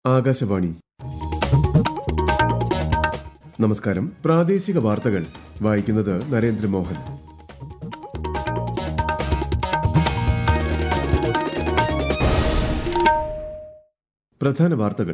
ആകാശവാണി നമസ്കാരം പ്രാദേശിക വാർത്തകൾ വായിക്കുന്നത് നരേന്ദ്രമോഹൻ പ്രധാന വാർത്തകൾ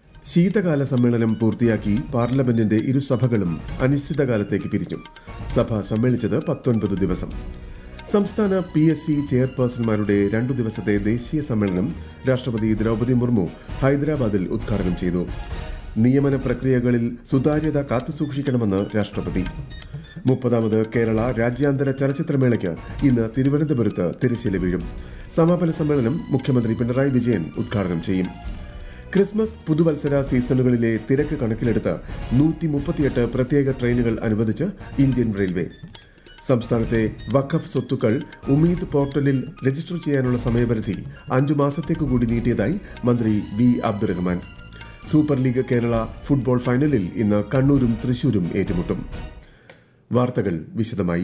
ശീതകാല സമ്മേളനം പൂർത്തിയാക്കി പാർലമെന്റിന്റെ ഇരുസഭകളും അനിശ്ചിതകാലത്തേക്ക് പിരിഞ്ഞു സഭ സമ്മേളിച്ചത് പത്തൊൻപത് ദിവസം സംസ്ഥാന പി എസ് സി ചെയർപേഴ്സൺമാരുടെ രണ്ടു ദിവസത്തെ ദേശീയ സമ്മേളനം രാഷ്ട്രപതി ദ്രൌപദി മുർമു ഹൈദരാബാദിൽ ഉദ്ഘാടനം ചെയ്തു നിയമന പ്രക്രിയകളിൽ സുതാര്യത കാത്തുസൂക്ഷിക്കണമെന്ന് രാഷ്ട്രപതി മുപ്പതാമത് കേരള രാജ്യാന്തര ചലച്ചിത്രമേളയ്ക്ക് ഇന്ന് തിരുവനന്തപുരത്ത് തിരശ്ശീല വീഴും സമാപന സമ്മേളനം മുഖ്യമന്ത്രി പിണറായി വിജയൻ ഉദ്ഘാടനം ചെയ്യും ക്രിസ്മസ് പുതുവത്സര സീസണുകളിലെ തിരക്ക് കണക്കിലെടുത്ത് നൂറ്റി മുപ്പത്തിയെട്ട് പ്രത്യേക ട്രെയിനുകൾ അനുവദിച്ച് ഇന്ത്യൻ റെയിൽവേ സംസ്ഥാനത്തെ വഖഫ് സ്വത്തുക്കൾ ഉമീദ് പോർട്ടലിൽ രജിസ്റ്റർ ചെയ്യാനുള്ള സമയപരിധി അഞ്ചു മാസത്തേക്ക് കൂടി നീട്ടിയതായി മന്ത്രി B Abdurahman super league Kerala football ഫൈനലിൽ ഇന്ന് കണ്ണൂരും തൃശൂരും ഏറ്റുമുട്ടും വാർത്തകൾ വിശദമായി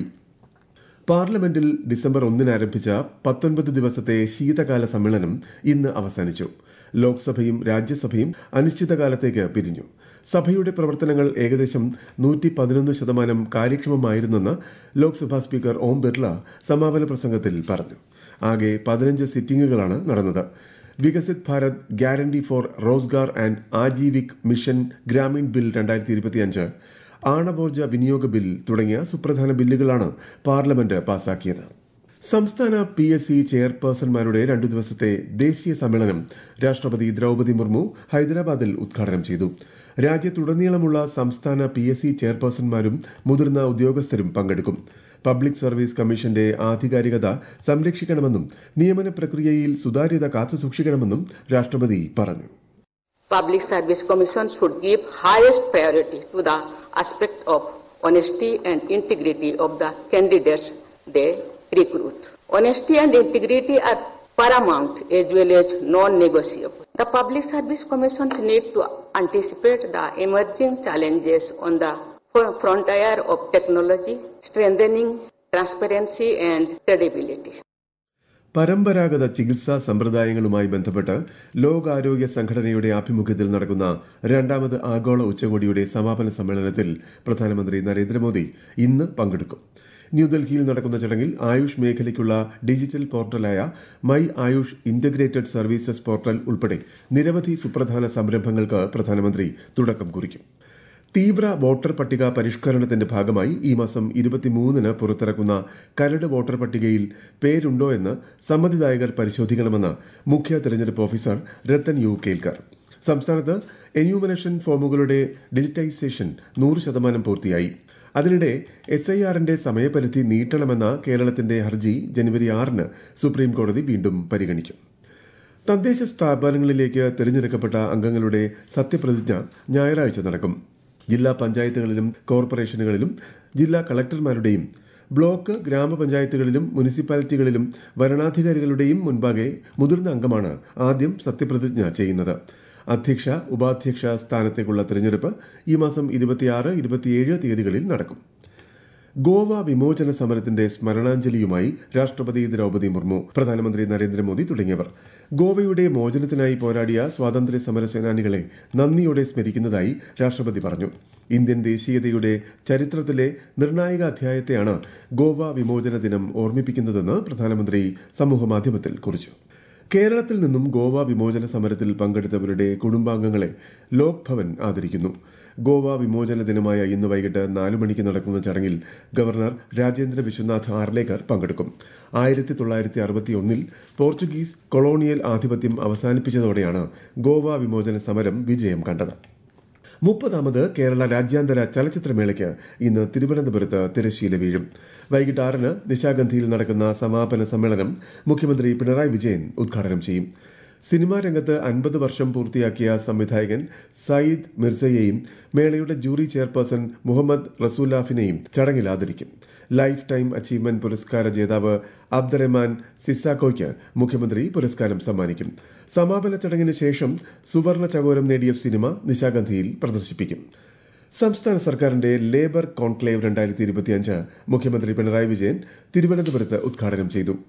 പാർലമെന്റിൽ ഡിസംബർ ഒന്നിന് ആരംഭിച്ച പത്തൊൻപത് ദിവസത്തെ ശീതകാല സമ്മേളനം ഇന്ന് അവസാനിച്ചു ലോക്സഭയും രാജ്യസഭയും അനിശ്ചിതകാലത്തേക്ക് പിരിഞ്ഞു സഭയുടെ പ്രവർത്തനങ്ങൾ ഏകദേശം നൂറ്റി പതിനൊന്ന് ശതമാനം കാര്യക്ഷമമായിരുന്നെന്ന് ലോക്സഭാ സ്പീക്കർ ഓം ബിർള സമാപന പ്രസംഗത്തിൽ പറഞ്ഞു ആകെ പതിനഞ്ച് സിറ്റിംഗുകളാണ് നടന്നത് Viksit Bharat guarantee for Rozgar and Ajeevika mission Gramin bill രണ്ടായിരത്തി ഇരുപത്തിയഞ്ച് ആണവോർജ വിനിയോഗ ബിൽ തുടങ്ങിയ സുപ്രധാന ബില്ലുകളാണ് പാർലമെന്റ് പാസാക്കിയത് സംസ്ഥാന പി എസ് സി ചെയർപേഴ്സൺമാരുടെ രണ്ടു ദിവസത്തെ ദേശീയ സമ്മേളനം രാഷ്ട്രപതി ദ്രൌപദി മുർമു ഹൈദരാബാദിൽ ഉദ്ഘാടനം ചെയ്തു രാജ്യത്തുടനീളമുള്ള സംസ്ഥാന പി എസ് സി ചെയർപേഴ്സൺമാരും മുതിർന്ന ഉദ്യോഗസ്ഥരും പങ്കെടുക്കും പബ്ലിക് സർവീസ് കമ്മീഷന്റെ ആധികാരികത സംരക്ഷിക്കണമെന്നും നിയമന പ്രക്രിയയിൽ സുതാര്യത കാത്തുസൂക്ഷിക്കണമെന്നും രാഷ്ട്രപതി പറഞ്ഞു Public Service Commission should give highest priority to the aspect of honesty and integrity of the candidates they recruit. Honesty and integrity are paramount as well as non-negotiable. The Public Service Commissions need to anticipate the emerging challenges on the frontier of technology, strengthening transparency and credibility. പരമ്പരാഗത ചികിത്സാ സമ്പ്രദായങ്ങളുമായി ബന്ധപ്പെട്ട് ലോകാരോഗ്യ സംഘടനയുടെ ആഭിമുഖ്യത്തിൽ നടക്കുന്ന രണ്ടാമത് ആഗോള ഉച്ചകോടിയുടെ സമാപന സമ്മേളനത്തിൽ പ്രധാനമന്ത്രി നരേന്ദ്രമോദി ഇന്ന് പങ്കെടുക്കും ന്യൂഡൽഹിയിൽ നടക്കുന്ന ചടങ്ങിൽ ആയുഷ് മേഖലയ്ക്കുള്ള ഡിജിറ്റൽ പോർട്ടലായ my Ayush integrated services portal ഉൾപ്പെടെ നിരവധി സുപ്രധാന സംരംഭങ്ങൾക്ക് പ്രധാനമന്ത്രി തുടക്കം കുറിക്കും തീവ്ര വോട്ടർ പട്ടിക പരിഷ്കരണത്തിന്റെ ഭാഗമായി ഈ മാസം ഇരുപത്തിമൂന്നിന് പുറത്തിറക്കുന്ന കരട് വോട്ടർ പട്ടികയിൽ പേരുണ്ടോ എന്ന് സമ്മതിദായകർ പരിശോധിക്കണമെന്ന് മുഖ്യ തെരഞ്ഞെടുപ്പ് ഓഫീസർ രത്തൻ യു കേൽക്കർ സംസ്ഥാനത്ത് എന്യൂമനേഷൻ ഫോമുകളുടെ ഡിജിറ്റൈസേഷൻ നൂറ് ശതമാനം പൂർത്തിയായി അതിനിടെ എസ് ഐ ആറിന്റെ സമയപരിധി നീട്ടണമെന്ന കേരളത്തിന്റെ ഹർജി ജനുവരി ആറിന് സുപ്രീം കോടതി വീണ്ടും പരിഗണിക്കും തദ്ദേശ സ്ഥാപനങ്ങളിലേക്ക് തെരഞ്ഞെടുക്കപ്പെട്ട അംഗങ്ങളുടെ സത്യപ്രതിജ്ഞ ഞായറാഴ്ച നടക്കും ജില്ലാ പഞ്ചായത്തുകളിലും കോർപ്പറേഷനുകളിലും ജില്ലാ കളക്ടർമാരുടെയും ബ്ലോക്ക് ഗ്രാമപഞ്ചായത്തുകളിലും മുനിസിപ്പാലിറ്റികളിലും വരണാധികാരികളുടെയും മുൻപാകെ മുതിർന്ന അംഗമാണ് ആദ്യം സത്യപ്രതിജ്ഞ ചെയ്യുന്നത് അധ്യക്ഷ ഉപാധ്യക്ഷ സ്ഥാനത്തേക്കുള്ള തെരഞ്ഞെടുപ്പ് ഈ മാസം ഇരുപത്തിയാറ് ഇരുപത്തിയേഴ് തീയതികളിൽ നടക്കും ഗോവ വിമോചന സമരത്തിന്റെ സ്മരണാഞ്ജലിയുമായി രാഷ്ട്രപതി ദ്രൌപദി മുർമു പ്രധാനമന്ത്രി നരേന്ദ്രമോദി തുടങ്ങിയവർ ഗോവയുടെ മോചനത്തിനായി പോരാടിയ സ്വാതന്ത്ര്യ സമര സേനാനികളെ നന്ദിയോടെ സ്മരിക്കുന്നതായി രാഷ്ട്രപതി പറഞ്ഞു ഇന്ത്യൻ ദേശീയതയുടെ ചരിത്രത്തിലെ നിർണായക അധ്യായത്തെയാണ് ഗോവ വിമോചന ദിനം ഓർമ്മിപ്പിക്കുന്നതെന്ന് പ്രധാനമന്ത്രി സമൂഹമാധ്യമത്തിൽ കുറിച്ചു കേരളത്തിൽ നിന്നും ഗോവ വിമോചന സമരത്തിൽ പങ്കെടുത്തവരുടെ കുടുംബാംഗങ്ങളെ ലോക് ഭവൻ ആദരിക്കുന്നു ഗോവ വിമോചന ദിനമായ ഇന്ന് വൈകിട്ട് നാലു മണിക്ക് നടക്കുന്ന ചടങ്ങിൽ ഗവർണർ രാജേന്ദ്ര വിശ്വനാഥ് ആർലേക്കർ പങ്കെടുക്കും ആയിരത്തി തൊള്ളായിരത്തി അറുപത്തിയൊന്നിൽ പോർച്ചുഗീസ് കൊളോണിയൽ ആധിപത്യം അവസാനിപ്പിച്ചതോടെയാണ് ഗോവ വിമോചന സമരം വിജയം കണ്ടത് മുപ്പതാമത് കേരള രാജ്യാന്തര ചലച്ചിത്രമേളയ്ക്ക് ഇന്ന് തിരുവനന്തപുരത്ത് തിരശ്ശീല വീഴും വൈകിട്ട് ആറിന് നിശാഗന്ധിയിൽ നടക്കുന്ന സമാപന സമ്മേളനം മുഖ്യമന്ത്രി പിണറായി വിജയൻ ഉദ്ഘാടനം ചെയ്യും സിനിമാ രംഗത്ത് അൻപത് വർഷം പൂർത്തിയാക്കിയ സംവിധായകൻ സയ്യിദ് മിർസയെയും മേളയുടെ ജൂറി ചെയർപേഴ്സൺ മുഹമ്മദ് റസൂലാഫിനെയും ചടങ്ങിൽ ആദരിക്കും ലൈഫ് ടൈം അച്ചീവ്മെന്റ് പുരസ്കാര ജേതാവ് അബ്ദുറഹ്മാൻ സിസാക്കോയ്ക്ക് മുഖ്യമന്ത്രി പുരസ്കാരം സമ്മാനിക്കും സമാപന ചടങ്ങിന് ശേഷം സുവർണ ചകോരം നേടിയ സിനിമ നിശാഗന്ധിയിൽ പ്രദർശിപ്പിക്കും സംസ്ഥാന സർക്കാരിന്റെ ലേബർ കോൺക്ലേവ് രണ്ടായിരത്തി ഇരുപത്തിയഞ്ച് മുഖ്യമന്ത്രി പിണറായി വിജയൻ തിരുവനന്തപുരത്ത് ഉദ്ഘാടനം ചെയ്തു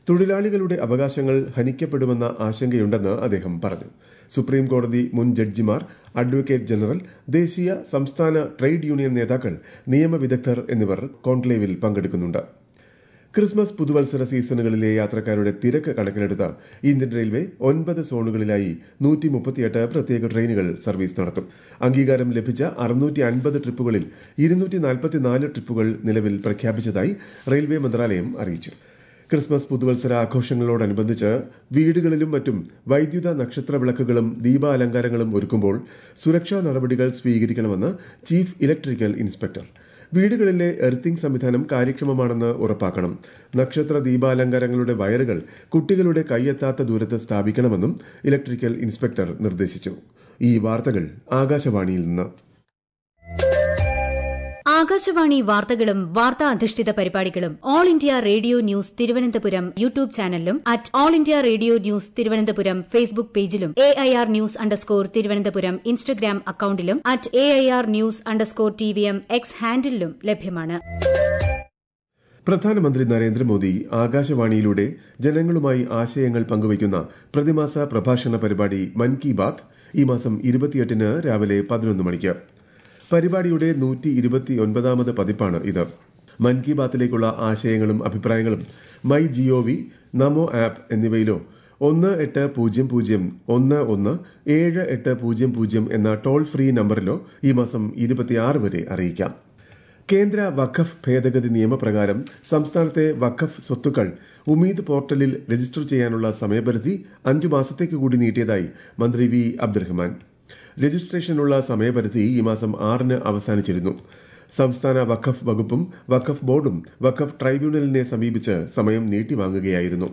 തൊഴിലാളികളുടെ അവകാശങ്ങൾ ഹനിക്കപ്പെടുമെന്ന ആശങ്കയുണ്ടെന്ന് അദ്ദേഹം പറഞ്ഞു സുപ്രീം കോടതി മുൻ ജഡ്ജിമാർ അഡ്വക്കേറ്റ് ജനറൽ ദേശീയ സംസ്ഥാന ട്രേഡ് യൂണിയൻ നേതാക്കൾ നിയമവിദഗ്ധർ എന്നിവർ കോൺക്ലേവിൽ പങ്കെടുക്കുന്നുണ്ട് ക്രിസ്മസ് പുതുവത്സര സീസണുകളിലെ യാത്രക്കാരുടെ തിരക്ക് കണക്കിലെടുത്ത് ഇന്ത്യൻ റെയിൽവേ ഒൻപത് സോണുകളിലായി നൂറ്റി മുപ്പത്തിയെട്ട് പ്രത്യേക ട്രെയിനുകൾ സർവീസ് നടത്തും അംഗീകാരം ലഭിച്ച അറുന്നൂറ്റി അൻപത് ട്രിപ്പുകളിൽ ഇരുന്നൂറ്റി നാൽപ്പത്തിനാല് ട്രിപ്പുകൾ നിലവിൽ പ്രഖ്യാപിച്ചതായി റെയിൽവേ മന്ത്രാലയം അറിയിച്ചു ക്രിസ്മസ് പുതുവത്സര ആഘോഷങ്ങളോടനുബന്ധിച്ച് വീടുകളിലും മറ്റും വൈദ്യുത നക്ഷത്ര വിളക്കുകളും ദീപാലങ്കാരങ്ങളും ഒരുക്കുമ്പോൾ സുരക്ഷാ നടപടികൾ സ്വീകരിക്കണമെന്ന് ചീഫ് ഇലക്ട്രിക്കൽ ഇൻസ്പെക്ടർ വീടുകളിലെ എർത്തിംഗ് സംവിധാനം കാര്യക്ഷമമാണെന്ന് ഉറപ്പാക്കണം നക്ഷത്ര ദീപാലങ്കാരങ്ങളുടെ വയറുകൾ കുട്ടികളുടെ കൈയെത്താത്ത ദൂരത്ത് സ്ഥാപിക്കണമെന്നും ഇലക്ട്രിക്കൽ ഇൻസ്പെക്ടർ നിർദ്ദേശിച്ചു ഈ വാർത്തകൾ ആകാശവാണിയിൽ നിന്ന് ആകാശവാണി വാർത്തകളും വാർത്താ അധിഷ്ഠിത പരിപാടികളും All India Radio news Thiruvananthapuram YouTube ചാനലിലും at All India Radio news Thiruvananthapuram Facebook പേജിലും A I R news underscore Thiruvananthapuram Instagram അക്കൌണ്ടിലും at A I R news underscore T V M X ഹാൻഡിലും ലഭ്യമാണ് പ്രധാനമന്ത്രി നരേന്ദ്രമോദി ആകാശവാണിയിലൂടെ ജനങ്ങളുമായി ആശയങ്ങൾ പങ്കുവയ്ക്കുന്ന പ്രതിമാസ പ്രഭാഷണ പരിപാടി മൻ കി ബാത്ത് ഈ മാസം ഇരുപത്തിയെട്ടിന് രാവിലെ പതിനൊന്ന് മണിക്ക് പരിപാടിയുടെ നൂറ്റി ഇരുപത്തിയൊൻപതാമത് പതിപ്പാണ് ഇത് മൻ കി ബാത്തിലേക്കുള്ള ആശയങ്ങളും അഭിപ്രായങ്ങളും മൈ ജിഒവി നമോ ആപ്പ് എന്നിവയിലോ ഒന്ന് എട്ട് പൂജ്യം പൂജ്യം ഒന്ന് ഒന്ന് ഏഴ് എട്ട് പൂജ്യം പൂജ്യം എന്ന ടോൾ ഫ്രീ നമ്പറിലോ ഈ മാസം ഇരുപത്തിയാറ് വരെ അറിയിക്കാം കേന്ദ്ര വഖഫ് ഭേദഗതി നിയമപ്രകാരം സംസ്ഥാനത്തെ വഖഫ് സ്വത്തുക്കൾ ഉമീദ് പോർട്ടലിൽ രജിസ്റ്റർ ചെയ്യാനുള്ള സമയപരിധി അഞ്ചു മാസത്തേക്ക് കൂടി നീട്ടിയതായി മന്ത്രി വി അബ്ദുറഹ്മാൻ രജിസ്ട്രേഷനുള്ള സമയപരിധി ഈ മാസം ആറിന് അവസാനിച്ചിരുന്നു സംസ്ഥാന വഖഫ് വകുപ്പും വഖഫ് ബോർഡും വഖഫ് ട്രൈബ്യൂണലിനെ സമീപിച്ച് സമയം നീട്ടിവാങ്ങുകയായിരുന്നു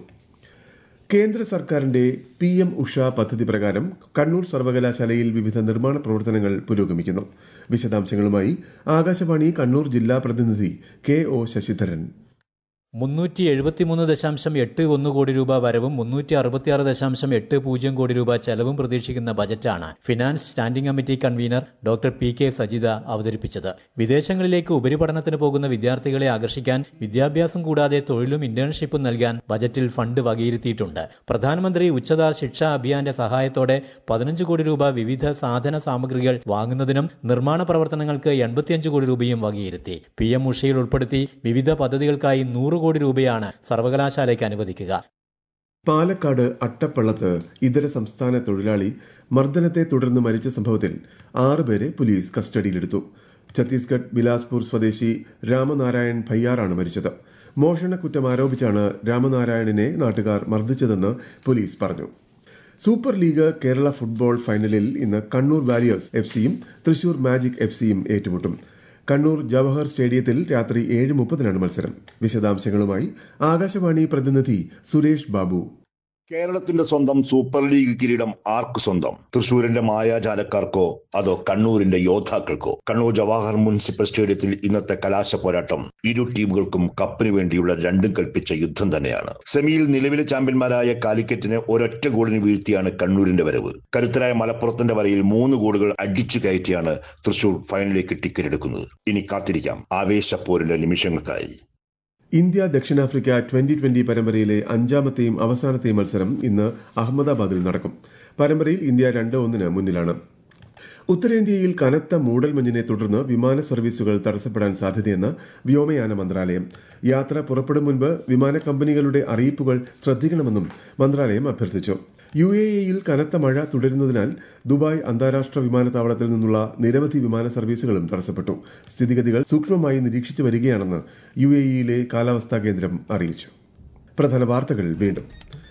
കേന്ദ്ര സർക്കാരിന്റെ പി എം ഉഷ പദ്ധതി പ്രകാരം കണ്ണൂർ സർവകലാശാലയിൽ വിവിധ നിർമ്മാണ പ്രവർത്തനങ്ങൾ പുരോഗമിക്കുന്നു വിശദാംശങ്ങളുമായി ആകാശവാണി കണ്ണൂർ ജില്ലാ പ്രതിനിധി കെ ഒ ശശിധരൻ മുന്നൂറ്റി എഴുപത്തിമൂന്ന് ദശാംശം എട്ട് ഒന്ന് കോടി രൂപ വരവും മുന്നൂറ്റി അറുപത്തിയാറ് ദശാംശം എട്ട് പൂജ്യം കോടി രൂപ ചെലവും പ്രതീക്ഷിക്കുന്ന ബജറ്റാണ് finance standing committee convener doctor P K Sajitha അവതരിപ്പിച്ചത് വിദേശങ്ങളിലേക്ക് ഉപരിപഠനത്തിന് പോകുന്ന വിദ്യാർത്ഥികളെ ആകർഷിക്കാൻ വിദ്യാഭ്യാസം കൂടാതെ തൊഴിലും ഇന്റേൺഷിപ്പും നൽകാൻ ബജറ്റിൽ ഫണ്ട് വകയിരുത്തിയിട്ടുണ്ട് പ്രധാനമന്ത്രി ഉച്ചതാർ ശിക്ഷാ അഭിയാന്റെ സഹായത്തോടെ പതിനഞ്ച് കോടി രൂപ വിവിധ സാധന സാമഗ്രികൾ വാങ്ങുന്നതിനും നിർമ്മാണ പ്രവർത്തനങ്ങൾക്ക് എൺപത്തിയഞ്ച് കോടി രൂപയും വകയിരുത്തി പി എം ഉഷയിൽ ഉൾപ്പെടുത്തി വിവിധ പദ്ധതികൾക്കായി നൂറ് കോടി രൂപയാണ് സർവകലാശാലയ്ക്ക് അനുവദിക്കുക പാലക്കാട് അട്ടപ്പള്ളത്ത് ഇതര സംസ്ഥാന തൊഴിലാളി മർദ്ദനത്തെ തുടർന്ന് മരിച്ച സംഭവത്തിൽ ആറുപേരെ പോലീസ് കസ്റ്റഡിയിലെടുത്തു ഛത്തീസ്ഗഡ് ബിലാസ്പൂർ സ്വദേശി രാമനാരായൺ ഭയ്യാറാണ് മരിച്ചത് മോഷണക്കുറ്റം ആരോപിച്ചാണ് രാമനാരായണനെ നാട്ടുകാർ മർദ്ദിച്ചതെന്ന് പോലീസ് പറഞ്ഞു സൂപ്പർ ലീഗ് കേരള ഫുട്ബോൾ ഫൈനലിൽ ഇന്ന് കണ്ണൂർ വാരിയേഴ്സ് എഫ് സിയും തൃശൂർ മാജിക് എഫ് സിയും ഏറ്റുമുട്ടും കണ്ണൂർ ജവഹർ സ്റ്റേഡിയത്തിൽ രാത്രി ഏഴ് മുപ്പതിനാണ് മത്സരം വിശദാംശങ്ങളുമായി ആകാശവാണി പ്രതിനിധി സുരേഷ് ബാബു കേരളത്തിന്റെ സ്വന്തം സൂപ്പർ ലീഗ് കിരീടം ആർക്ക് സ്വന്തം തൃശൂരിന്റെ മായാജാലക്കാർക്കോ അതോ കണ്ണൂരിന്റെ യോദ്ധാക്കൾക്കോ കണ്ണൂർ ജവാഹർ മുനിസിപ്പൽ സ്റ്റേഡിയത്തിൽ ഇന്നത്തെ കലാശ പോരാട്ടം ഇരു ടീമുകൾക്കും കപ്പിന് വേണ്ടിയുള്ള രണ്ടും കൽപ്പിച്ച യുദ്ധം തന്നെയാണ് സെമിയിൽ നിലവിലെ ചാമ്പ്യന്മാരായ കാലിക്കറ്റിനെ ഒരൊറ്റ ഗോളിന് വീഴ്ത്തിയാണ് കണ്ണൂരിന്റെ വരവ് കരുത്തരായ മലപ്പുറത്തിന്റെ വരയിൽ മൂന്ന് ഗോളുകൾ അടിച്ചു കയറ്റിയാണ് തൃശൂർ ഫൈനലിലേക്ക് ടിക്കറ്റ് എടുക്കുന്നത് ഇനി കാത്തിരിക്കാം ആവേശപ്പോരിന്റെ നിമിഷങ്ങൾക്കായി ഇന്ത്യ ദക്ഷിണാഫ്രിക്ക ട്വന്റി ട്വന്റി പരമ്പരയിലെ അഞ്ചാമത്തെയും അവസാനത്തെയും മത്സരം ഇന്ന് അഹമ്മദാബാദിൽ നടക്കും പരമ്പരയിൽ ഇന്ത്യ രണ്ട് ഒന്നിന് മുന്നിലാണ് ഉത്തരേന്ത്യയിൽ കനത്ത മൂടൽമഞ്ഞിനെ തുടർന്ന് വിമാന സർവീസുകൾ തടസ്സപ്പെടാൻ സാധ്യതയെന്ന് വ്യോമയാന മന്ത്രാലയം യാത്ര പുറപ്പെടും മുൻപ് വിമാന കമ്പനികളുടെ അറിയിപ്പുകൾ ശ്രദ്ധിക്കണമെന്നും മന്ത്രാലയം അഭ്യർത്ഥിച്ചു യു എ ഇയിൽ കനത്ത മഴ തുടരുന്നതിനാൽ ദുബായ് അന്താരാഷ്ട്ര വിമാനത്താവളത്തിൽ നിന്നുള്ള നിരവധി വിമാന സർവീസുകളും തടസ്സപ്പെട്ടു സ്ഥിതിഗതികൾ സൂക്ഷ്മമായി നിരീക്ഷിച്ചു വരികയാണെന്ന് യു എ ഇയിലെ കാലാവസ്ഥാ കേന്ദ്രം അറിയിച്ചു പ്രധാന വാർത്തകൾ വീണ്ടും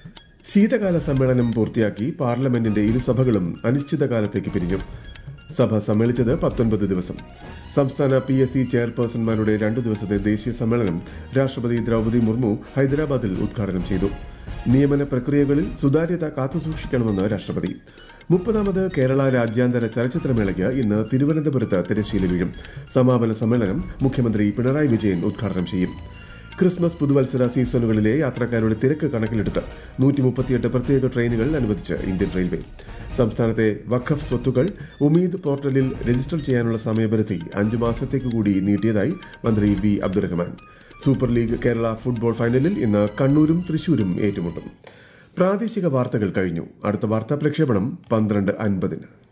ശീതകാല സമ്മേളനം പൂർത്തിയാക്കി പാർലമെന്റിന്റെ ഇരുസഭകളും അനിശ്ചിതകാലത്തേക്ക് പിരിഞ്ഞു സഭ സമ്മേളിച്ചത് പത്തൊൻപത് ദിവസം സംസ്ഥാന പി എസ് സി ചെയർപേഴ്സൺമാരുടെ രണ്ടു ദിവസത്തെ ദേശീയ സമ്മേളനം രാഷ്ട്രപതി ദ്രൌപദി മുർമു ഹൈദരാബാദിൽ ഉദ്ഘാടനം ചെയ്തു നിയമന പ്രക്രിയകളിൽ സുതാര്യത കാത്തുസൂക്ഷിക്കണമെന്ന് രാഷ്ട്രപതി മുപ്പതാമത് കേരള രാജ്യാന്തര ചലച്ചിത്രമേളയ്ക്ക് ഇന്ന് തിരുവനന്തപുരത്ത് തിരശ്ശീല വീഴും സമാപന സമ്മേളനം മുഖ്യമന്ത്രി പിണറായി വിജയൻ ഉദ്ഘാടനം ചെയ്യും ക്രിസ്മസ് പുതുവത്സര സീസണുകളിലെ യാത്രക്കാരുടെ തിരക്ക് കണക്കിലെടുത്ത് നൂറ്റി മുപ്പത്തിയെട്ട് പ്രത്യേക ട്രെയിനുകൾ അനുവദിച്ച് ഇന്ത്യൻ റെയിൽവേ സംസ്ഥാനത്തെ വഖഫ് സ്വത്തുക്കൾ ഉമീദ് പോർട്ടലിൽ രജിസ്റ്റർ ചെയ്യാനുള്ള സമയപരിധി അഞ്ചു മാസത്തേക്ക് കൂടി നീട്ടിയതായി മന്ത്രി V Abdurahiman super league Kerala football ഫൈനലിൽ ഇന്ന് കണ്ണൂരും തൃശൂരും ഏറ്റുമുട്ടും പ്രാദേശിക വാർത്തകൾ കഴിഞ്ഞു അടുത്ത വാർത്താ പ്രക്ഷേപണം പന്ത്രണ്ട് അൻപതിന്